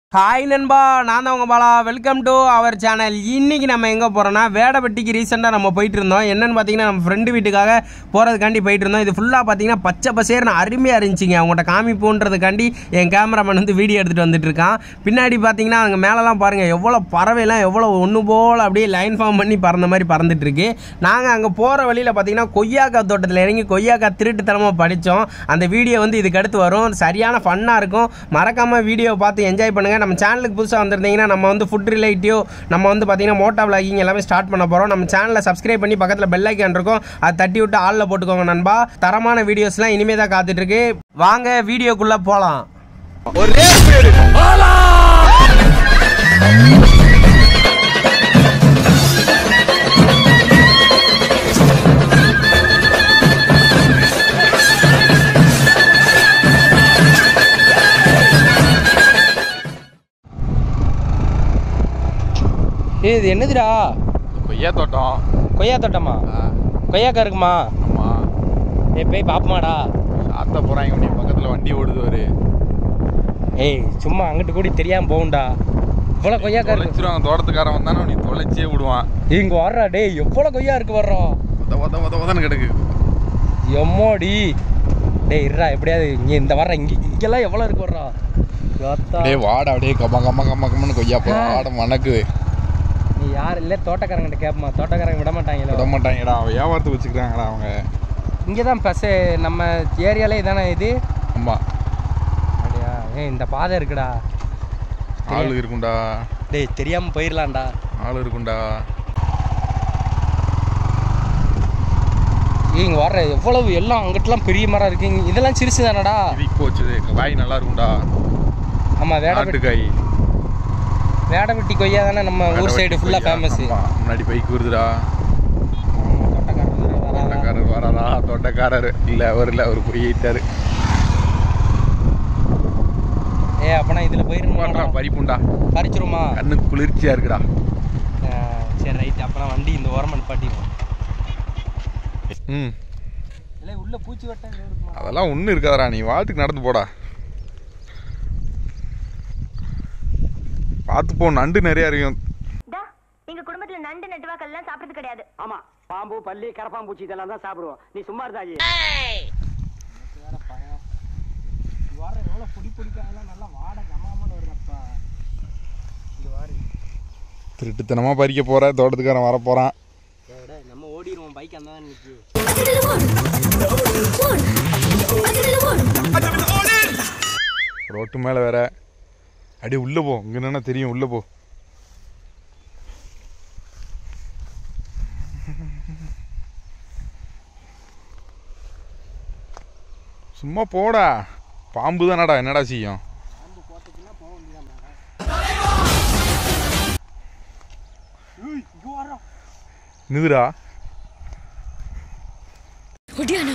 Hi நண்பா நான் தான் உங்க Bala welcome to our channel இன்னைக்கு நம்ம எங்கே போகிறோம்னா வேடப்பட்டிக்கு ரீசெண்டாக நம்ம போயிட்டு இருந்தோம் என்னன்னு பார்த்தீங்கன்னா நம்ம ஃப்ரெண்டு வீட்டுக்காக போகிறதுக்காண்டி போயிட்டு இருந்தோம் இது ஃபுல்லாக பார்த்தீங்கன்னா பச்சை பசேர்னு அருமையாக இருந்துச்சுங்க அவங்கள்ட்ட காமிப்போன்றதுக்காண்டி என் கேமராமேன் வந்து வீடியோ எடுத்துகிட்டு வந்துட்டு இருக்கான் பின்னாடி பார்த்தீங்கன்னா அங்கே மேலெலாம் பாருங்கள் எவ்வளோ பறவைலாம் எவ்வளோ ஒன்று போல் அப்படியே லைன் ஃபார்ம் பண்ணி பறந்த மாதிரி பறந்துட்டு இருக்கு நாங்கள் அங்கே போகிற வழியில் பார்த்தீங்கன்னா கொய்யாக்காய் தோட்டத்தில் இறங்கி கொய்யாக்காய் திருட்டுத்தனமாக படித்தோம் அந்த வீடியோ வந்து இதுக்கு அடுத்து வரும் சரியான ஃபன்னாக இருக்கும் மறக்காமல் வீடியோ பார்த்து என்ஜாய் பண்ணுங்கள் நம்ம சேனலுக்கு புதுசாக வந்திருந்தீங்கன்னா நம்ம வந்து ஃபுட் ரிலேட்டிவ் நம்ம வந்து பார்த்தீங்கன்னா மோட்டா விளாகிங் எல்லாமே ஸ்டார்ட் பண்ண போகிறோம் நம்ம சேனலை சப்ஸ்கிரைப் பண்ணி பக்கத்தில் பெல் ஐக்கான் இருக்கும் அதை தட்டி விட்டு ஆளில் போட்டுக்கோங்க நண்பா தரமான வீடியோஸ்லாம் இனிமே தான் காத்துட்ருக்கு வாங்க வீடியோக்குள்ளே போகலாம் ஏய் இது என்னதுடா கொய்யா தோட்டம் கொய்யா தோட்டமா கொய்யாக்கா இருக்குமா ஆமா ஏய் போய் பாப்பமாடா சாத்த போறாங்க உன்னை பக்கத்துல வண்டி ஓடுது ஒரு ஏய் சும்மா அங்கிட்டு கூடி தெரியாம போகும்டா இவ்வளோ கொய்யாக்கா இருக்கு தொலைச்சிருவாங்க தோட்டத்துக்காரன் வந்தானே நீ தொலைச்சே விடுவான் இங்க வர்றா டேய் எவ்வளோ கொய்யா இருக்கு வர்றோம் உத உத உத உதன்னு கிடக்கு எம்மோடி டேய் இருடா எப்படியாவது இங்க இந்த வர்ற இங்க இங்கெல்லாம் எவ்வளோ இருக்கு வர்றா யோத்தா. அப்படியே வாட அப்படியே கம்ம கம்ம கம்ம கம்மன்னு கொய்யா பழம் வாட மணக்குது நீ யார் இல்லை தோட்டக்காரங்கிட்ட கேட்பமா தோட்டக்காரங்க விட மாட்டாங்களோ விட மாட்டாங்கடா அவன் வியாபாரத்துக்கு வச்சுக்கிறாங்கடா அவங்க இங்கே தான் பஸ் நம்ம ஏரியாலே இதானே இது ஆமா அப்படியா ஏய் இந்த பாதை இருக்குடா ஆள் இருக்கும்டா டேய் தெரியாம போயிடலாம்டா ஆள் இருக்கும்டா ஏய் இங்க வர்ற எவ்வளவு எல்லாம் அங்கிட்டலாம் பெரிய மரம் இருக்கு இங்க இதெல்லாம் சிறுசு தானடா இது இப்போ வச்சது காய் நல்லா இருக்கும்டா ஆமா வேடப்பட்டி நாட்டுக்காய் வேடப்பட்டி கொய்யா தானே நம்ம ஊர் சைடு ஃபுல்லாக ஃபேமஸ் ஆமா, முன்னாடி பைக் வருதுடா தோட்டக்காரர் வராதா தோட்டக்காரர் இல்ல அவர் இல்ல அவர் போயிட்டாரு ஏ அப்பனா இதுல போயிருமா பண்றா பறிப்புண்டா பறிச்சிருமா கண்ணுக்கு குளிர்ச்சியா இருக்குடா சரி ரைட் அப்பனா வண்டி இந்த ஓரமா நிப்பாட்டிடுவோம் ம் இல்லை உள்ள பூச்சி வட்டம் எதுவும் இருக்குமா அதெல்லாம் ஒன்றும் இருக்காதடா நீ வாட்டுக்கு நடந்து போடா பார்த்து போ நண்டு நிறைய இருக்கும் டா எங்க குடும்பத்துல நண்டு நட்டுவாக்கெல்லாம் சாப்பிடுறது கிடையாது ஆமா பாம்பு பல்லி கரப்பாம்பூச்சி இதெல்லாம் தான் சாப்பிடுவோம் நீ சும்மா இருந்தாஜி வேற பயம் வர எவ்வளோ பொடி பொடிக்காயெல்லாம் நல்லா வாட கமாமன்னு வருதப்பா இங்க வாரு திருட்டுத்தனமா பறிக்க போற தோட்டத்துக்காரன் வர போறான் டேய், நம்ம ஓடிடுவோம் பைக் அந்த தான் நிற்கு ரோட்டு மேல வேற அப்படியே உள்ள போ இங்க என்னன்னா தெரியும் உள்ள போ சும்மா போடா பாம்பு தானடா என்னடா செய்யும் நிதுடா ஒடியானா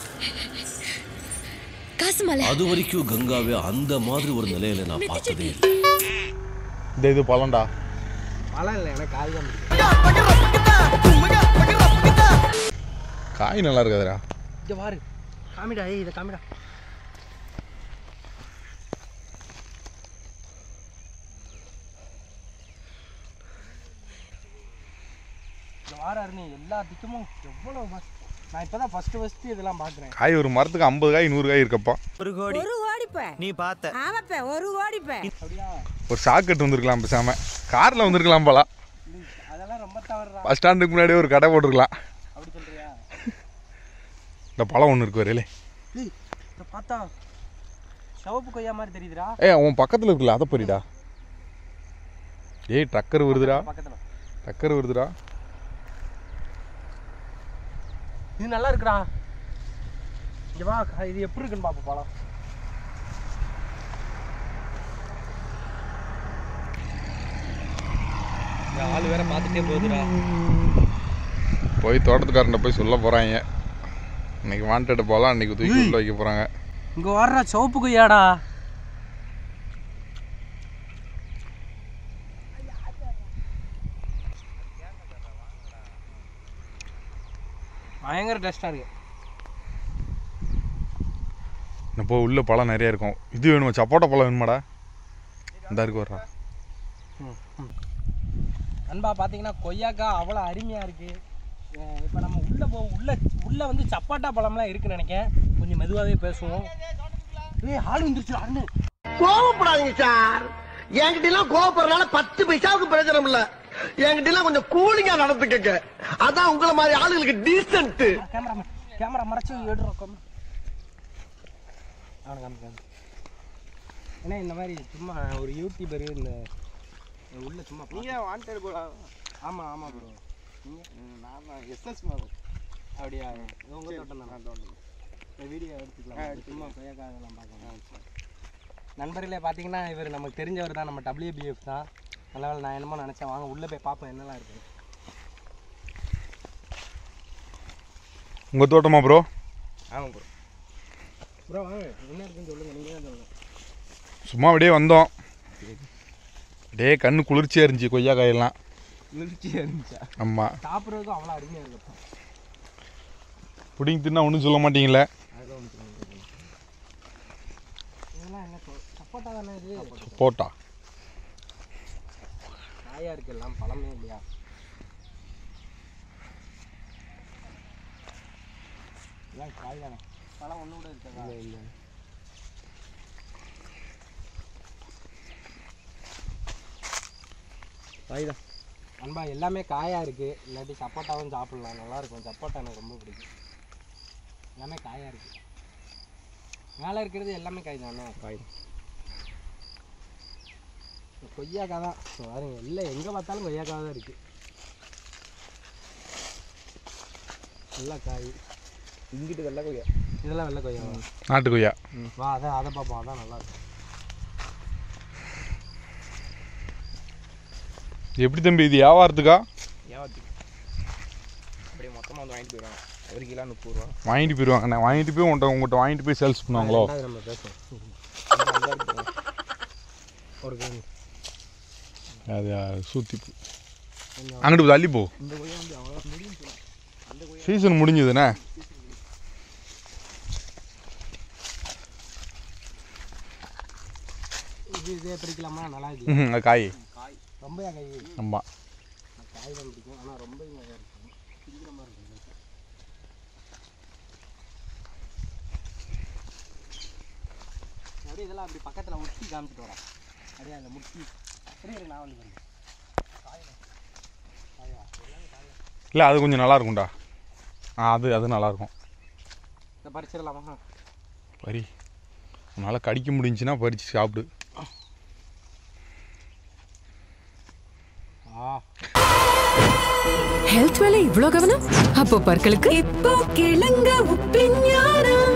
காசு மலை அது வரைக்கும் கங்காவே அந்த மாதிரி ஒரு நிலையில நான் பார்த்ததே இல்லை இந்த இது பழம்டா மழை இல்லை எனக்கு கால் தான் பிடிக்கும். காய் நல்லா இருக்காதுடா இங்க பாரு காமிடா ஏய் இதை காமிடா இங்க வார அருணி எல்லா திக்கமும் எவ்வளோ மஸ்த் நான் இப்போ தான் ஃபஸ்ட்டு ஃபஸ்ட்டு இதெல்லாம் பார்க்குறேன் காய் ஒரு மரத்துக்கு ஐம்பது காய் நூறு காய் இருக்கப்பா ஒரு கோடிப்ப நீ பார்த்த ஆமாப்ப ஒரு கோடிப்ப ஒரு சாக்கெட் வந்திருக்கலாம் பேசாம கார்ல வந்திருக்கலாம் போல அதெல்லாம் ரொம்ப தவறுடா பஸ் ஸ்டாண்டுக்கு முன்னாடியே ஒரு கடை போட்டிருக்கலாம் அப்படி சொல்றியா இந்த பழம் ஒன்று இருக்கு வரையிலே ஏய் இதை பார்த்தா சிவப்பு கொய்யா மாதிரி தெரியுதுடா ஏய் உன் பக்கத்தில் இருக்குல்ல அதை பொறிடா ஏய் டக்கர் வருதுடா பக்கத்தில் டக்கர் வருதுடா இது நல்லா இருக்குடா இங்க வா இது எப்படி இருக்குன்னு பாப்போம் பழம் இந்த ஆள் வேற பார்த்துட்டே போகுதுடா போய் தோட்டத்துக்காரன்ட்ட போய் சொல்ல போறாங்க இன்னைக்கு வாண்டட் போகலாம் இன்னைக்கு தூக்கி உள்ள வைக்க போறாங்க இங்க வர்ற சிவப்பு கொய்யாடா பயங்கர டஸ்டா இருக்கு இப்போ உள்ள பழம் நிறைய இருக்கும் இது வேணுமா சப்போட்டா பழம் வேணுமாடா இந்த இருக்கு வர்றா அன்பா பார்த்தீங்கன்னா கொய்யாக்கா அவ்வளோ அருமையாக இருக்குது இப்போ நம்ம உள்ளே போ உள்ள உள்ளே வந்து சப்பாட்டா பழம்லாம் இருக்குன்னு நினைக்கிறேன் கொஞ்சம் மெதுவாகவே பேசுவோம் ஏய் ஆள் வந்துருச்சு அண்ணு கோவப்படாதீங்க சார் என்கிட்ட எல்லாம் கோவப்படுறதுனால பத்து பைசாவுக்கு பிரயோஜனம் இல்ல என்கிட்ட எல்லாம் கொஞ்சம் கூலிங்கா நடந்துக்கங்க அதான் உங்களை மாதிரி ஆளுங்களுக்கு டீசென்ட் கேமரா கேமரா மறைச்சு எடுறோம் அவனை காமிக்காம ஏன்னா இந்த மாதிரி சும்மா ஒரு யூடியூபர் இந்த உள்ள சும்மா நீங்கள் வாண்டட் போல ஆமாம் ஆமாம் ப்ரோ நீங்கள் நான் எஸ்எஸ் அப்படியா இது உங்கள் தோட்டம் தான் இந்த வீடியோ எடுத்துக்கலாம் சும்மா கொய்யாக்கா அதெல்லாம் பார்க்கலாம் நண்பர்களே பார்த்தீங்கன்னா இவர் நமக்கு தெரிஞ்சவர் தான் நம்ம டபிள்யூபிஎஃப் தான் நல்ல வேளை நான் என்னமோ நினச்சேன் வாங்க உள்ளே போய் பார்ப்போம் என்னெல்லாம் இருக்குது உங்க தோட்டமா ப்ரோ ஆமாம் ப்ரோ ப்ரோ வாங்க என்ன இருக்குன்னு சொல்லுங்கள் நீங்கள் தான் சொல்லுங்கள் சும்மா அப்படியே வந்தோம் அப்படியே கண்ணு குளிர்ச்சியா இருந்துச்சு கொய்யா காயெல்லாம் மிர்ச்சியாக இருந்துச்சா ஆமா சாப்பிட்றதுக்கும் அவ்வளோ அருமையாக இருக்கும் பிடிங்கி தின்னா ஒன்றும் சொல்ல மாட்டீங்களே இதெல்லாம் என்ன சொல் சப்போட்டா தானே இது போட்டா காயாக இருக்கு எல்லாம் பழமே இல்லையா இதான் காய் தானே பழம் ஒன்று கூட இருக்கா இல்லை இல்லை காய் தான் அன்பா எல்லாமே காயாக இருக்குது இல்லாட்டி சப்போட்டாவும் சாப்பிட்லாம் நல்லாயிருக்கும் சப்போட்டா எனக்கு ரொம்ப பிடிக்கும் எல்லாமே காயாக இருக்குது மேலே இருக்கிறது எல்லாமே காய் தானே காய் தான் கொய்யாக்காய் தான் பாருங்க இல்லை எங்கே பார்த்தாலும் கொய்யாக்காய் தான் இருக்குது நல்லா காய் இங்கிட்டு வெள்ளை கொய்யா இதெல்லாம் வெள்ளை கொய்யா நாட்டு கொய்யா வா அதான் அதை பார்ப்போம் அதான் நல்லா இருக்கும் எப்படி தம்பி இது வியாபாரத்துக்கா அப்படியே மொத்தமாக வந்து வாங்கிட்டு போயிடுவாங்க ஒரு கிலோ முப்பது ரூபா வாங்கிட்டு போயிடுவாங்க நான் வாங்கிட்டு போய் உங்கள்கிட்ட உங்கள்கிட்ட வாங்கிட்டு போய் சேல்ஸ் பண்ணுவாங்களோ ரெண்டாவது நம்ம பேசுவோம் ஒரு கிலோ அது சூத்திப்பு அங்கிட்டு போ, தள்ளி போ சீசன் முடிஞ்சதுண்ணே இது இதே பிடிக்கலாமா நல்லா இருக்கு ம் அது காய் ரொம்ப காய் ஆமாம் காய் தான் பிடிக்கும் ஆனால் ரொம்ப நல்லா இருக்கும் சீக்கிரமாக இருக்கும் அப்படியே இதெல்லாம் அப்படி பக்கத்தில் முட்டி காமிச்சிட்டு வரேன் அப்படியே அந்த முட்டி அப்படியே இரு, நான் வந்து பாருங்க இல்லை அது கொஞ்சம் நல்லா இருக்கும்டா ஆ அது அது நல்லா இருக்கும் இந்த பறிச்சிடலாமா பறி உன்னால் கடிக்க முடிஞ்சுன்னா பறித்து சாப்பிடு ஆ ஹெல்த் மேல இவ்ளோ கவனம் அப்போ பற்களுக்கு இப்போ கிழங்க உப்பிஞானம்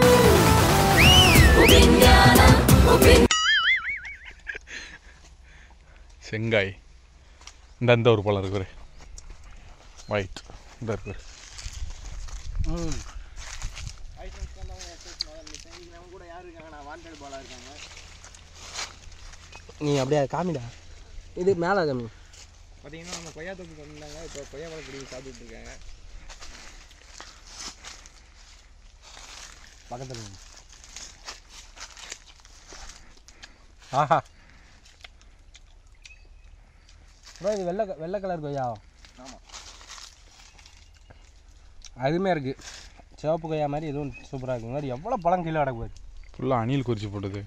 செங்காய் இந்த இந்த ஒரு பழம் இருக்கு ஒயிட் இந்த இருக்கு பாரு. ம் நீ அப்படியே காமிடா இது மேலே காமி பார்த்தீங்கன்னா நம்ம கொய்யா தோப்பு வந்தாங்க இப்போ கொய்யா பழம் பிடிச்சி சாப்பிட்டுட்டு இருக்காங்க பக்கத்தில் நில்லு. ஆஹா ப்ரோ இது வெள்ளை க- வெள்ளை கலர் கொய்யா ஆமாம் அருமையாக இருக்குது சிவப்பு கொய்யா மாதிரி இதுவும் சூப்பராக இருக்குங்க மாதிரி எவ்வளோ பழம் கீழே கிடக்கு பாரு. ஃபுல்லாக அணில் குறிச்சு போட்டது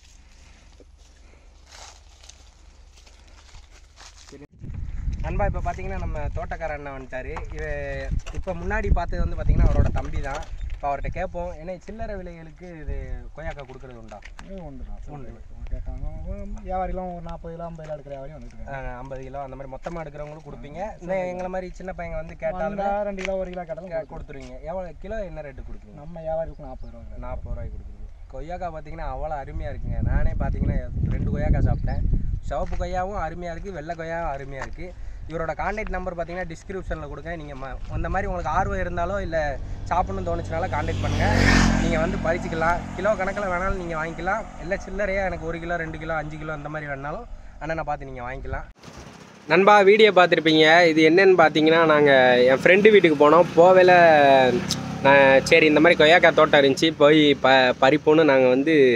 நண்பா இப்போ பார்த்தீங்கன்னா நம்ம தோட்டக்கார அண்ணன் வந்துட்டாரு இது இப்போ முன்னாடி பார்த்தது வந்து பார்த்தீங்கன்னா அவரோட தம்பி தான் இப்போ அவர்கிட்ட கேட்போம் ஏன்னா சில்லறை விலைகளுக்கு இது கொய்யாக்காய் கொடுக்கறது உண்டா ஒன்று தான் உண்டு கேட்டாங்க வியாபாரிலாம் ஒரு நாற்பது கிலோ ஐம்பது கிலோ எடுக்கிற வியாபாரியும் வந்துட்டு இருக்காங்க ஐம்பது கிலோ அந்த மாதிரி மொத்தமாக எடுக்கிறவங்களும் கொடுப்பீங்க இந்த எங்களை மாதிரி சின்ன பையங்க வந்து கேட்டாலும் வந்தா ரெண்டு கிலோ ஒரு கிலோ கேட்டாலும் கே- கொடுத்துருவீங்க எவ்வளோ கிலோ என்ன ரேட்டு கொடுக்குறீங்க நம்ம வியாபாரிக்கு நாற்பது ரூபா நாற்பது ரூபாய்க்கு கொடுக்குறீங்க கொய்யாக்காய் பார்த்தீங்கன்னா அவ்வளோ அருமையாக இருக்குங்க நானே பார்த்தீங்கன்னா ரெண்டு கொய்யாக்காய் சாப்பிட்டேன் சிவப்பு கொய்யாவும் அருமையாக இருக்குது வெள்ளை கொய்யாவும் அருமையாக இருக்குது இவரோட கான்டாக்ட் நம்பர் பார்த்தீங்கன்னா டிஸ்கிரிப்ஷனில் கொடுங்க நீங்கள் ம அந்த மாதிரி உங்களுக்கு ஆர்வம் இருந்தாலோ இல்லை சாப்பிடணும்னு தோணுச்சுனாலும் கான்டாக்ட் பண்ணுங்கள் நீங்கள் வந்து பறிச்சுக்கலாம் கிலோ கணக்கில் வேணாலும் நீங்கள் வாங்கிக்கலாம் இல்லை சில்லறையாக எனக்கு ஒரு கிலோ ரெண்டு கிலோ அஞ்சு கிலோ அந்த மாதிரி வேணாலும் அண்ணனை பார்த்து நீங்கள் வாங்கிக்கலாம் நண்பா வீடியோ பார்த்துருப்பீங்க இது என்னன்னு பார்த்தீங்கன்னா நாங்கள் என் ஃப்ரெண்டு வீட்டுக்கு போனோம் போவேல நான் சரி இந்த மாதிரி கொய்யாக்காய் தோட்டம் இருந்துச்சு போய் ப பறிப்போன்னு நாங்கள் வந்து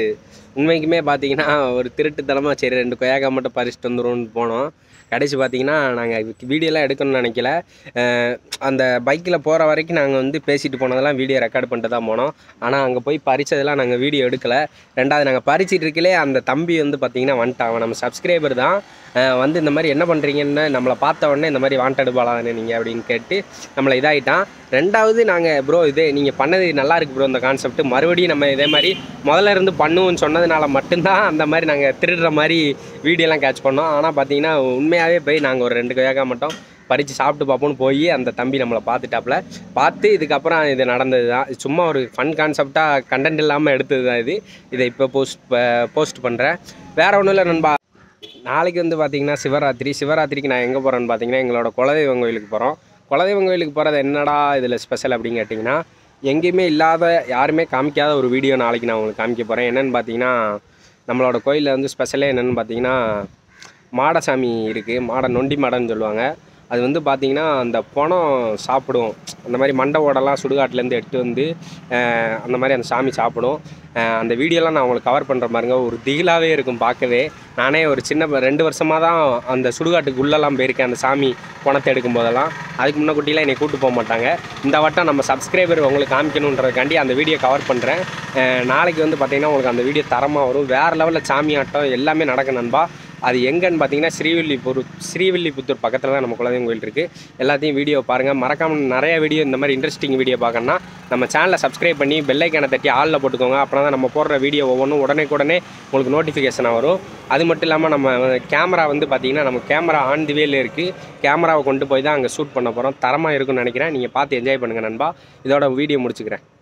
உண்மைக்குமே பார்த்தீங்கன்னா ஒரு திருட்டுத்தனமாக சரி ரெண்டு கொய்யாக்காய் மட்டும் பறிச்சுட்டு வந்துடும்னு போனோம் கடைசி பார்த்தீங்கன்னா நாங்கள் வீடியோலாம் எடுக்கணும்னு நினைக்கல அஹ் அந்த பைக்கில் போகிற வரைக்கும் நாங்கள் வந்து பேசிட்டு போனதெல்லாம் வீடியோ ரெக்கார்ட் பண்ணிட்டு தான் போனோம் ஆனால் அங்கே போய் பறிச்சதெல்லாம் நாங்கள் வீடியோ எடுக்கலை ரெண்டாவது நாங்கள் பறிச்சிட்டு இருக்கலே அந்த தம்பி வந்து பார்த்தீங்கன்னா வந்துட்டான் அவன் நம்ம சப்ஸ்கிரைபர் தான் அஹ் வந்து இந்த மாதிரி என்ன பண்ணுறீங்கன்னு நம்மளை பார்த்த உடனே இந்த மாதிரி வாண்டட் பாலான்னு நீங்கள் அப்படின்னு கேட்டு நம்மளை இதாகிட்டான் ரெண்டாவது நாங்கள் ப்ரோ இது நீங்கள் பண்ணது நல்லா இருக்கு ப்ரோ இந்த கான்செப்ட் மறுபடியும் நம்ம இதே மாதிரி முதல்ல இருந்து பண்ணுவோம்னு சொன்னதுனால மட்டும்தான் அந்த மாதிரி நாங்கள் திருடுற மாதிரி வீடியோலாம் கேட்ச் பண்ணோம் ஆனால் பார்த்தீங்கன்னா உண்மையாகவே போய் நாங்கள் ஒரு ரெண்டு கொய்யாக்கா மட்டும் பறித்து சாப்பிட்டு பார்ப்போம்னு போய் அந்த தம்பி நம்மளை பார்த்துட்டாப்புல பார்த்து இதுக்கப்புறம் இது நடந்தது தான் இது சும்மா ஒரு ஃபன் கான்செப்டாக கண்டென்ட் இல்லாமல் எடுத்தது தான் இது இதை இப்போ போஸ்ட் போஸ்ட் பண்ணுறேன் வேற ஒன்றும் இல்லை நண்பா நாளைக்கு வந்து பார்த்தீங்கன்னா சிவராத்திரி சிவராத்திரிக்கு நான் எங்கே போகிறேன்னு பார்த்தீங்கன்னா எங்களோட குலதெய்வம் கோயிலுக்கு போகிறோம் குலதெய்வம் கோயிலுக்கு போகிறது என்னடா இதில் ஸ்பெஷல் அப்படின்னு கேட்டிங்கன்னா எங்கேயுமே இல்லாத யாருமே காமிக்காத ஒரு வீடியோ நாளைக்கு நான் உங்களுக்கு காமிக்க போகிறேன் என்னென்னு பார்த்தீங்கன்னா நம்மளோட கோயிலில் வந்து ஸ்பெஷலே என்னென்னு பார்த்தீங்கன்னா மாடசாமி இருக்குது மாட நொண்டி மாடன்னு சொல்லுவாங்க அது வந்து பார்த்திங்கன்னா அந்த பணம் சாப்பிடும் அந்த மாதிரி மண்டை ஓடெல்லாம் சுடுகாட்டிலேருந்து எடுத்து வந்து அஹ், அந்த மாதிரி அந்த சாமி சாப்பிடும் அஹ், அந்த வீடியோலாம் நான் உங்களுக்கு கவர் பண்ணுற பாருங்க ஒரு திகிலாகவே இருக்கும் பார்க்கவே நானே ஒரு சின்ன ப- ரெண்டு வருஷமாக தான் அந்த சுடுகாட்டுக்கு உள்ளெல்லாம் போயிருக்கேன் அந்த சாமி பணத்தை எடுக்கும் போதெல்லாம் அதுக்கு முன்ன குட்டிலாம் என்னை கூட்டு போக மாட்டாங்க இந்த வட்டம் நம்ம சப்ஸ்கிரைபர் உங்களுக்கு காமிக்கணுன்றதுக்காண்டி அந்த வீடியோ கவர் பண்ணுறேன் நாளைக்கு வந்து பார்த்திங்கன்னா உங்களுக்கு அந்த வீடியோ தரமாக வரும் வேறு லெவலில் சாமி ஆட்டம் எல்லாமே நடக்கும் நண்பா அது எங்கன்னு பார்த்தீங்கன்னா ஸ்ரீவில்லிபுத்தூர் ஸ்ரீவில்லிபுத்தூர் பக்கத்தில் தான் நம்ம குலதெய்வம் கோயில் இருக்குது எல்லாத்தையும் வீடியோ பாருங்கள் மறக்காமல் நிறைய வீடியோ இந்த மாதிரி இன்ட்ரெஸ்டிங் வீடியோ பார்க்கணுன்னா நம்ம சேனலை சப்ஸ்கிரைப் பண்ணி பெல்லைக்கான தட்டி ஆளில் போட்டுக்கோங்க அப்புறம் தான் நம்ம போடுற வீடியோ ஒவ்வொன்றும் உடனே உடனே உங்களுக்கு நோட்டிஃபிகேஷனாக வரும் அது மட்டும் இல்லாமல் நம்ம கேமரா வந்து பார்த்திங்கன்னா நம்ம கேமரா ஆன் தி வேல இருக்குது கேமராவை கொண்டு போய் தான் அங்கே ஷூட் பண்ண போகிறோம் தரமாக இருக்கும்னு நினைக்கிறேன் நீங்கள் பார்த்து என்ஜாய் பண்ணுங்கள் நண்பா இதோட வீடியோ முடிச்சுக்கிறேன்